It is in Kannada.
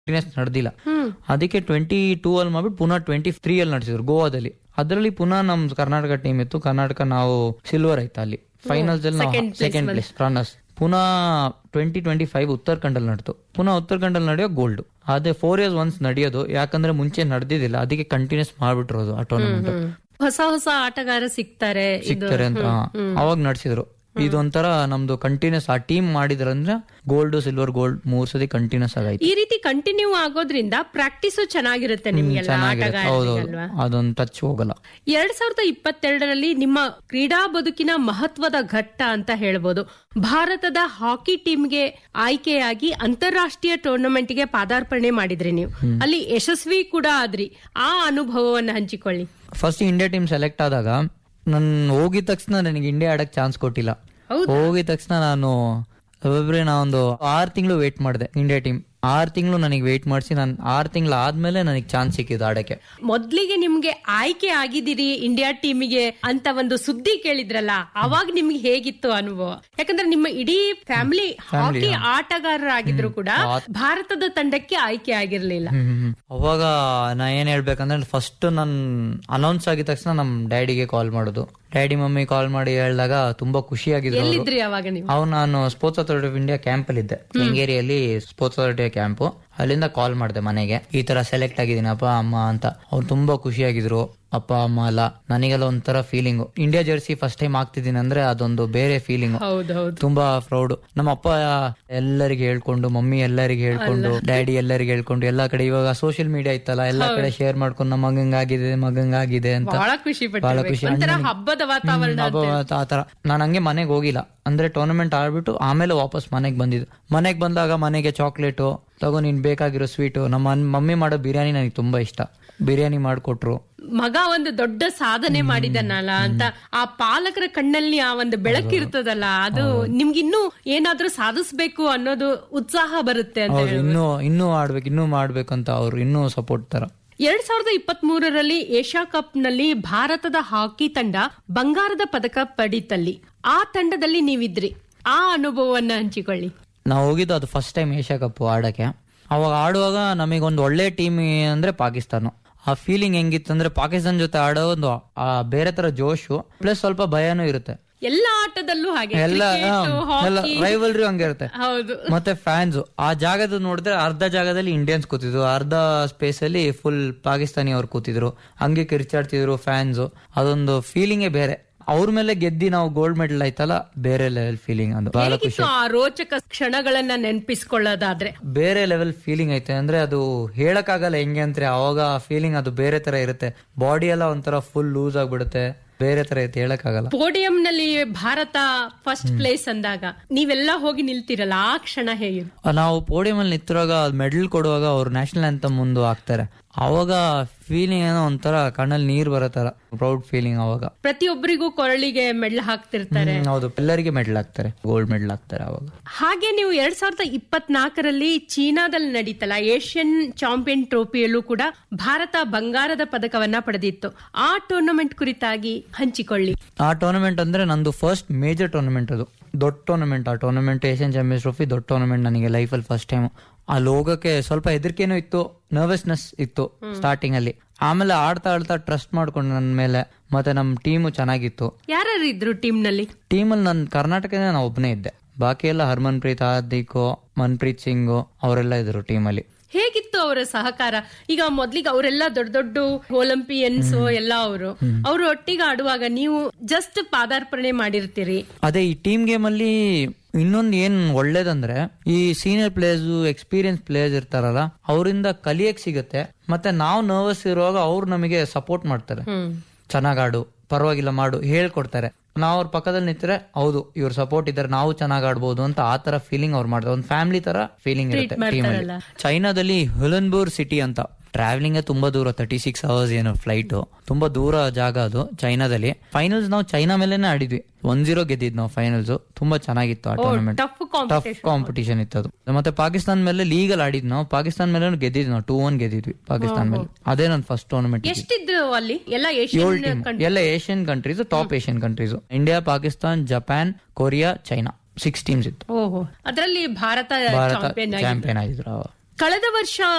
ಕಂಟಿನ್ಯೂಸ್ ನಡೆದಿಲ್ಲ ಅದಕ್ಕೆ ಟ್ವೆಂಟಿ ಟೂ ಅಲ್ಲಿ ಮಾಡ್ಬಿಟ್ಟು ಪುನಃ ಟ್ವೆಂಟಿ ತ್ರೀ ಅಲ್ಲಿ ನಡೆಸಿದ್ರು ಗೋವಾದಲ್ಲಿ ಅದರಲ್ಲಿ ಪುನಃ ನಮ್ ಕರ್ನಾಟಕ ಟೀಮ್ ಇತ್ತು ಕರ್ನಾಟಕ ನಾವು ಸಿಲ್ವರ್ ಆಯ್ತು ಅಲ್ಲಿ ಫೈನಲ್ಸ್ ಅಲ್ಲಿ ನಾವು ಸೆಕೆಂಡ್ ಪ್ಲೇಸ್ ರನ್ನರ್ಸ್ ಪುನಃ ಟ್ವೆಂಟಿ ಟ್ವೆಂಟಿ ಫೈವ್ ಉತ್ತರಾಖಂಡಲ್ಲಿ ನಡೆದು ಪುನಃ ಉತ್ತರಾಖಂಡಲ್ಲಿ ನಡೆಯೋ ಗೋಲ್ಡ್ ಅದೇ ಫೋರ್ ಇಯರ್ಸ್ ಒನ್ಸ್ ನಡೆಯೋದು ಯಾಕಂದ್ರೆ ಮುಂಚೆ ನಡೆದಿದ್ದಿಲ್ಲ ಅದಕ್ಕೆ ಕಂಟಿನ್ಯೂಸ್ ಮಾಡ್ಬಿಟ್ಟಿರೋದು ಆ ಟೂರ್ನಮೆಂಟ್ ಹೊಸ ಹೊಸ ಆಟಗಾರ ಸಿಗ್ತಾರೆ ಇದು ಸಿಗ್ತಾರೆ ಅಂತ ಅವಾಗ ನಡೆಸಿದ್ರು ಇದೊಂಥರ ನಮ್ದು ಕಂಟಿನ್ಯೂಸ್ ಆ ಟೀಮ್ ಮಾಡಿದ್ರಂದ್ರೆ ಗೋಲ್ಡ್ ಸಿಲ್ವರ್ ಗೋಲ್ಡ್ ಮೂರ್ ಸತಿ ಕಂಟಿನ್ಯೂಸ್ ಆಗೈತೆ ಈ ರೀತಿ ಕಂಟಿನ್ಯೂ ಆಗೋದ್ರಿಂದ ಪ್ರಾಕ್ಟೀಸ್ ಚೆನ್ನಾಗಿರುತ್ತೆ ನಿಮ್ಗೆಲ್ಲ ಚೆನ್ನಾಗಿರುತ್ತೆ ಹೌದೌದು ಆಟಗಾರರಿಗಲ್ವಾ ಅದೊಂದು ಟಚ್ ಹೋಗಲ್ಲ ಎರಡ್ ಸಾವಿರದ ಇಪ್ಪತ್ತೆರಡರಲ್ಲಿ ನಿಮ್ಮ ಕ್ರೀಡಾ ಬದುಕಿನ ಮಹತ್ವದ ಘಟ್ಟ ಅಂತ ಹೇಳ್ಬೋದು ಭಾರತದ ಹಾಕಿ ಟೀಮ್ಗೆ ಆಯ್ಕೆಯಾಗಿ ಅಂತಾರಾಷ್ಟ್ರೀಯ ಟೂರ್ನಮೆಂಟ್ಗೆ ಪಾದಾರ್ಪಣೆ ಮಾಡಿದ್ರಿ ನೀವು ಅಲ್ಲಿ ಯಶಸ್ವಿ ಕೂಡ ಆದ್ರಿ ಆ ಅನುಭವವನ್ನ ಹಂಚಿಕೊಳ್ಳಿ ಫಸ್ಟ್ ಇಂಡಿಯಾ ಟೀಮ್ ಸೆಲೆಕ್ಟ್ ಆದಾಗ ನನ್ ಹೋಗಿದ ತಕ್ಷಣ ನನಗೆ ಇಂಡಿಯಾ ಆಡಕ್ ಚಾನ್ಸ್ ಕೊಟ್ಟಿಲ್ಲ ಹೋಗಿದ ತಕ್ಷಣ ನಾನು ಒಬ್ಬೊಬ್ರೆ ನಾ ಒಂದು ಆರ್ ತಿಂಗಳು ವೇಟ್ ಮಾಡಿದೆ ಇಂಡಿಯಾ ಟೀಮ್ ಆರ್ ತಿಂಗಳು ನನಗೆ ವೇಟ್ ಮಾಡಿಸಿ ನಾನು ಆರ್ ತಿಂಗಳು ಆದ್ಮೇಲೆ ನನಗೆ ಚಾನ್ಸ್ ಸಿಕ್ಕಿದ್ದು ಆಡಕ್ಕೆ ಮೊದ್ಲಿಗೆ ನಿಮ್ಗೆ ಆಯ್ಕೆ ಆಗಿದ್ದೀರಿ ಇಂಡಿಯಾ ಟೀಮಿಗೆ ಅಂತ ಒಂದು ಸುದ್ದಿ ಕೇಳಿದ್ರಲ್ಲ ಅವಾಗ ನಿಮ್ಗೆ ಹೇಗಿತ್ತು ಅನುಭವ ಯಾಕಂದ್ರೆ ನಿಮ್ಮ ಇಡೀ ಫ್ಯಾಮಿಲಿ ಹಾಕಿ ಆಟಗಾರರಾಗಿದ್ರು ಕೂಡ ಭಾರತದ ತಂಡಕ್ಕೆ ಆಯ್ಕೆ ಆಗಿರ್ಲಿಲ್ಲ ಅವಾಗ ನಾ ಏನ್ ಹೇಳ್ಬೇಕಂದ್ರೆ ಫಸ್ಟ್ ನನ್ ಅನೌನ್ಸ್ ಆಗಿದ ತಕ್ಷಣ ನಮ್ ಡ್ಯಾಡಿಗೆ ಕಾಲ್ ಮಾಡೋದು ಡ್ಯಾಡಿ ಮಮ್ಮಿ ಕಾಲ್ ಮಾಡಿ ಹೇಳಿದಾಗ ತುಂಬಾ ಖುಷಿಯಾಗಿದ್ರು ಅವ್ರು. ಎಲ್ಲಿದ್ರಿ ಅವಾಗ ನೀವು ಅವ್ ನಾನು sports authority of India camp ಅಲ್ಲಿ ಇದ್ದೆ ಕೆಂಗೇರಿಯಲ್ಲಿ ಸ್ಪೋರ್ಟ್ಸ್ ಅಥಾರಿಟಿ ಕ್ಯಾಂಪ್ ಅಲ್ಲಿಂದ ಕಾಲ್ ಮಾಡಿದೆ ಮನೆಗೆ ಈ ತರ ಸೆಲೆಕ್ಟ್ ಆಗಿದ್ದೀನಿ ಅಪ್ಪ ಅಮ್ಮ ಅಂತ ಅವ್ರು ತುಂಬಾ ಖುಷಿಯಾಗಿದ್ರು ಅಪ್ಪ ಅಮ್ಮ ಎಲ್ಲ ನನಗೆಲ್ಲ ಒಂಥರ feeling India jersey first time ಆಗ್ತಿದ್ದೀನಿ ಅಂದ್ರೆ ಅದೊಂದು ಬೇರೆ ಫೀಲಿಂಗ್ ಹೌದು ಹೌದು ತುಂಬಾ ಪ್ರೌಡ್ ನಮ್ಮ ಅಪ್ಪ ಎಲ್ಲರಿಗೆ ಹೇಳ್ಕೊಂಡು ಮಮ್ಮಿ ಎಲ್ಲರಿಗೆ ಹೇಳ್ಕೊಂಡು ಡ್ಯಾಡಿ ಎಲ್ಲರಿಗೆ ಹೇಳ್ಕೊಂಡು ಎಲ್ಲಾ ಕಡೆ ಇವಾಗ ಸೋಷಿಯಲ್ ಮೀಡಿಯಾ ಇತ್ತಲ್ಲ ಎಲ್ಲಾ ಕಡೆ ಶೇರ್ ಮಾಡ್ಕೊಂಡು ನಮ್ಮ ಮಗಂಗಾಗಿದೆ ಮಗಂಗಾಗಿದೆ ಅಂತ ಬಹಳ ಖುಷಿ ಬಹಳ ಪಟ್ಟಿರ್ಬೇಕು ಖುಷಿ ಒಂಥರ ಅಣ್ಣನಿಗೆ- ಹಬ್ಬದ ವಾತಾವರಣ ಹ್ಮ್, ಹಬ್ಬ ಆತರ ನಾನು ಹಂಗೆ ಮನೆಗೆ ಹೋಗಿಲ್ಲ ಅಂದ್ರೆ ಟೂರ್ನಮೆಂಟ್ ಆಡ್ಬಿಟ್ಟು ಆಮೇಲೆ ವಾಪಸ್ ಮನೆಗೆ ಬಂದಿದ್ದು ಮನೆಗೆ ಬಂದಾಗ ಮನೆಗೆ ಚಾಕ್ಲೇಟು ತಗೋ ನೀನ್ ಬೇಕಾಗಿರೋ ಸ್ವೀಟು ನಮ್ಮ ಅನ್- ಮಮ್ಮಿ ಮಾಡೋ ಬಿರಿಯಾನಿ ನನಗೆ ತುಂಬಾ ಇಷ್ಟ ಬಿರಿಯಾನಿ ಮಾಡ್ಕೊಟ್ರು ಮಗ ಒಂದು ದೊಡ್ಡ ಸಾಧನೆ ಮಾಡಿದನಲ್ಲ ಅಂತ ಆ ಪಾಲಕರ ಕಣ್ಣಲ್ಲಿ ಆ ಒಂದು ಬೆಳಕಿರ್ತದಲ್ಲ ಅದು ನಿಮ್ಗಿನ್ನೂ ಏನಾದ್ರೂ ಸಾಧಿಸ್ಬೇಕು ಅನ್ನೋದು ಉತ್ಸಾಹ ಬರುತ್ತೆ ಅಂತ ಅವ್ರು ಇನ್ನೂ ಇನ್ನೂ ಆಡ್ಬೇಕು ಇನ್ನೂ ಮಾಡ್ಬೇಕು ಅಂತ ಅವ್ರು ಇನ್ನೂ ಸಪೋರ್ಟ್ ತರ ಎರಡ್ ಸಾವಿರದ ಇಪ್ಪತ್ತ್ ಮೂರರಲ್ಲಿ ಏಷ್ಯಾ ಕಪ್ ನಲ್ಲಿ ಭಾರತದ ಹಾಕಿ ತಂಡ ಬಂಗಾರದ ಪದಕ ಪಡೀತಲ್ಲಿ ಆ ತಂಡದಲ್ಲಿ ನೀವಿದ್ರಿ ಆ ಅನುಭವವನ್ನ ಹಂಚಿಕೊಳ್ಳಿ ನಾವು ಹೋಗಿದ್ದು ಅದು ಫಸ್ಟ್ ಟೈಮ್ ಏಷ್ಯಾ ಕಪ್ ಆಡಕ್ಕೆ ಅವಾಗ ಆಡುವಾಗ ನಮಗೊಂದು ಒಳ್ಳೆ ಟೀಮ್ ಅಂದ್ರೆ ಪಾಕಿಸ್ತಾನ ಆ ಫೀಲಿಂಗ್ ಹೆಂಗಿತ್ತು ಅಂದ್ರೆ ಪಾಕಿಸ್ತಾನ ಜೊತೆ ಆಡೋ ಒಂದು ಆ ಬೇರೆ ತರ ಜೋಶು ಪ್ಲಸ್ ಸ್ವಲ್ಪ ಭಯನೂ ಇರುತ್ತೆ ಎಲ್ಲ ಆಟದಲ್ಲೂ ಹಾಗೆ ಎಲ್ಲ Cricket, ಎಲ್ಲ hockey. ರೈವಲ್ರಿ ಹಂಗೆ ಇರುತ್ತೆ ಹೌದು ಮತ್ತೆ ಫ್ಯಾನ್ಸ್ ಆ ಜಾಗದ ನೋಡಿದ್ರೆ ಅರ್ಧ ಜಾಗದಲ್ಲಿ ಇಂಡಿಯನ್ಸ್ ಕೂತಿದ್ರು ಅರ್ಧ ಸ್ಪೇಸ್ ಅಲ್ಲಿ ಫುಲ್ ಪಾಕಿಸ್ತಾನಿ ಅವ್ರು ಕೂತಿದ್ರು ಹಂಗೆ ಕಿರ್ಚಾಡ್ತಿದ್ರು ಫ್ಯಾನ್ಸ್ ಅದೊಂದು ಫೀಲಿಂಗೇ ಬೇರೆ ಅವ್ರ ಮೇಲೆ ಗೆದ್ದಿ ನಾವು ಗೋಲ್ಡ್ ಮೆಡಲ್ ಆಯ್ತಲ್ಲ ಬೇರೆ ಲೆವೆಲ್ ಫೀಲಿಂಗ್ ಅದು ಬಹಳ ಖುಷಿ ಹೇಗಿತ್ತು ಆ ರೋಚಕ ಕ್ಷಣಗಳನ್ನ ನೆನಪಿಸ್ಕೊಳ್ಳೋದಾದ್ರೆ ಬೇರೆ ಲೆವೆಲ್ ಫೀಲಿಂಗ್ ಐತೆ ಅಂದ್ರೆ ಅದು ಹೇಳಕ್ಕಾಗಲ್ಲ ಹೆಂಗೆ ಅಂದ್ರೆ ಅವಾಗ ಫೀಲಿಂಗ್ ಅದು ಬೇರೆ ತರ ಇರುತ್ತೆ ಬಾಡಿ ಎಲ್ಲ ಒಂಥರ ಫುಲ್ ಲೂಸ್ ಆಗ್ಬಿಡುತ್ತೆ ಬೇರೆ ತರ ಐತೆ ಹೇಳಕ್ಕಾಗಲ್ಲ ಪೋಡಿಯಂ ನಲ್ಲಿ ಭಾರತ ಫಸ್ಟ್ ಪ್ಲೇಸ್ ಅಂದಾಗ ನೀವೆಲ್ಲ ಹೋಗಿ ನಿಲ್ತಿರಲ್ಲ ಆ ಕ್ಷಣ ಹೇಗೆ ನಾವು ಪೋಡಿಯಂ ಅಲ್ಲಿ ನಿಂತಿರುವಾಗ ಮೆಡಲ್ ಕೊಡುವಾಗ ಅವ್ರು ನ್ಯಾಷನಲ್ ಅಂತ ಮುಂದೆ ಹಾಕ್ತಾರೆ ಅವಾಗ ಫೀಲಿಂಗ್ ಏನೋ ಒಂಥರ ಕಣ್ಣಲ್ಲಿ ನೀರ್ ಬರೋ ತರ ಪ್ರೌಡ್ ಫೀಲಿಂಗ್ ಅವಾಗ ಪ್ರತಿಯೊಬ್ಬರಿಗೂ ಕೊರಳಿಗೆ ಮೆಡ್ಲ್ ಹಾಕ್ತಿರ್ತಾರೆ ಹ್ಮ್, ಹೌದು ಎಲ್ಲರಿಗೆ ಮೆಡಲ್ ಹಾಕ್ತಾರೆ ಗೋಲ್ಡ್ ಮೆಡಲ್ ಹಾಕ್ತಾರೆ ಅವಾಗ ಹಾಗೆ ನೀವು ಎರಡ್ ಸಾವಿರದ ಇಪ್ಪತ್ನಾಲ್ಕರಲ್ಲಿ ಚೀನಾದಲ್ಲಿ ನಡೀತಲ್ಲ ಏಷ್ಯನ್ ಚಾಂಪಿಯನ್ ಟ್ರೋಫಿಯಲ್ಲೂ ಕೂಡ ಭಾರತ ಬಂಗಾರದ ಪದಕವನ್ನ ಪಡೆದಿತ್ತು ಆ ಟೂರ್ನಮೆಂಟ್ ಕುರಿತಾಗಿ ಹಂಚಿಕೊಳ್ಳಿ ಆ ಟೂರ್ನಮೆಂಟ್ ಅಂದ್ರೆ ನಂದು ಫಸ್ಟ್ ಮೇಜರ್ ಟೂರ್ನಮೆಂಟ್ ಅದು ದೊಡ್ಡ ಟೂರ್ನಮೆಂಟ್ ಆ ಟೂರ್ನಮೆಂಟ್ ಏಷ್ಯನ್ ಚಾಂಪಿಯನ್ಸ್ ಟ್ರೋಫಿ ದೊಡ್ಡ ಟೂರ್ನಮೆಂಟ್ ನನಗೆ ಲೈಫಲ್ಲಿ ಫಸ್ಟ್ ಟೈಮ್ ಅಲ್ಲಿ ಹೋಗಕ್ಕೆ ಸ್ವಲ್ಪ ಹೆದರಿಕೆನೂ ಇತ್ತು ನರ್ವಸ್ನೆಸ್ ಇತ್ತು ಸ್ಟಾರ್ಟಿಂಗ್ ಅಲ್ಲಿ ಆಮೇಲೆ ಆಡ್ತಾ ಆಡ್ತಾ ಟ್ರಸ್ಟ್ ಮಾಡ್ಕೊಂಡು ನನ್ನ ಮೇಲೆ ಮತ್ತೆ ನಮ್ಮ ಟೀಮು ಚೆನ್ನಾಗಿತ್ತು ಯಾರ್ಯಾರು ಇದ್ರು ಟೀಮ್ ನಲ್ಲಿ ಟೀಮಲ್ಲಿ ನನ್ನ ಕರ್ನಾಟಕದಿಂದ ನಾನು ಒಬ್ಬನೇ ಇದ್ದೆ ಬಾಕಿ ಎಲ್ಲ ಹರ್ಮನ್ ಪ್ರೀತ್ ಹಾರ್ದಿಕ್ ಮನ್ಪ್ರೀತ್ ಸಿಂಗ್ ಅವರೆಲ್ಲ ಇದ್ರು ಟೀಮಲ್ಲಿ ಹೇಗಿತ್ತು ಅವರ ಸಹಕಾರ ಈಗ ಮೊದ್ಲಿಗೆ ಅವರೆಲ್ಲ ದೊಡ್ಡ ದೊಡ್ಡ ಒಲಿಂಪಿಯನ್ಸ್ ಎಲ್ಲ ಅವರು ಅವರು ಒಟ್ಟಿಗೆ ಆಡುವಾಗ ನೀವು ಜಸ್ಟ್ ಪಾದಾರ್ಪಣೆ ಮಾಡಿರ್ತೀರಿ ಅದೇ ಈ ಟೀಮ್ ಗೇಮ್ ಅಲ್ಲಿ ಇನ್ನೊಂದು ಏನ್ ಒಳ್ಳೇದಂದ್ರೆ ಈ ಸೀನಿಯರ್ ಪ್ಲೇಯರ್ಸ್ ಎಕ್ಸ್ಪೀರಿಯನ್ಸ್ ಪ್ಲೇಯರ್ಸ್ ಇರ್ತಾರಲ್ಲ ಅವರಿಂದ ಕಲಿಯಕ್ ಸಿಗುತ್ತೆ ಮತ್ತೆ ನಾವು ನರ್ವಸ್ ಇರುವಾಗ ಅವ್ರು ನಮಗೆ ಸಪೋರ್ಟ್ ಮಾಡ್ತಾರೆ ಚೆನ್ನಾಗ್ ಆಡು ಪರವಾಗಿಲ್ಲ ಮಾಡು ಹೇಳ್ಕೊಡ್ತಾರೆ ನಾವು ಅವ್ರ ಪಕ್ಕದಲ್ಲಿ ನಿಂತ್ರೆ ಹೌದು ಇವ್ರ ಸಪೋರ್ಟ್ ಇದ್ದಾರೆ ನಾವು ಚೆನ್ನಾಗ್ ಆಡ್ಬೋದು ಅಂತ ಆ ತರ ಫೀಲಿಂಗ್ ಅವ್ರು ಮಾಡ್ತಾರೆ ಒಂದು ಫ್ಯಾಮಿಲಿ ತರ ಫೀಲಿಂಗ್ ಇರುತ್ತೆ ಟೀಮ್ ಅಲ್ಲಿ ಚೈನಾದಲ್ಲಿ ಹುಲನ್ಬೂರ್ ಸಿಟಿ ಅಂತ ಟ್ರಾವೆಲಿಂಗ್ ತುಂಬಾ ದೂರ ತರ್ಟಿ ಸಿಕ್ಸ್ ಅವರ್ಸ್ ಏನು ಫ್ಲೈಟ್ ತುಂಬಾ ದೂರ ಜಾಗ ಅದು ಚೈನಾದಲ್ಲಿ ಫೈನಲ್ಸ್ ನಾವು ಚೈನಾ ಮೇಲೆನೆ ಆಡಿದ್ವಿ ಒನ್ ಜೀರೋ ಗೆದ್ದಿದ್ ನಾವು ಫೈನಲ್ಸ್ ತುಂಬಾ ಚೆನ್ನಾಗಿತ್ತು ಆ tournament tough tough competition competition ಇತ್ತು ಅದು ಮತ್ತೆ ಪಾಕಿಸ್ತಾನ ಮೇಲೆ ಲೀಗಲ್ ಆಡಿದ್ ನಾವು ಪಾಕಿಸ್ತಾನ ಮೇಲೆ ಗೆದ್ದಿದ್ವಿ ನಾವು ಟೂ ಒನ್ ಗೆದ್ದಿದ್ವಿ ಪಾಕಿಸ್ತಾನ ಮೇಲೆ ಅದೇ ನನ್ನ ಫಸ್ಟ್ ಟೂರ್ನಮೆಂಟ್ ಎಷ್ಟಿದ್ರು ಅಲ್ಲಿ ಎಲ್ಲ ಏಳು ಏಷ್ಯನ್ ಟೀಮ್ ಎಲ್ಲ Asian countries top Asian countries India Pakistan Japan Korea China six teams ಇತ್ತು ಓಹೋ ಅದರಲ್ಲಿ ಭಾರತ ಭಾರತ ಚಾಂಪಿಯನ್ ಆಗಿ ಚಾಂಪಿಯನ್ ಆಗಿದ್ರು ಅವಾಗ. ಕಳೆದ ವರ್ಷ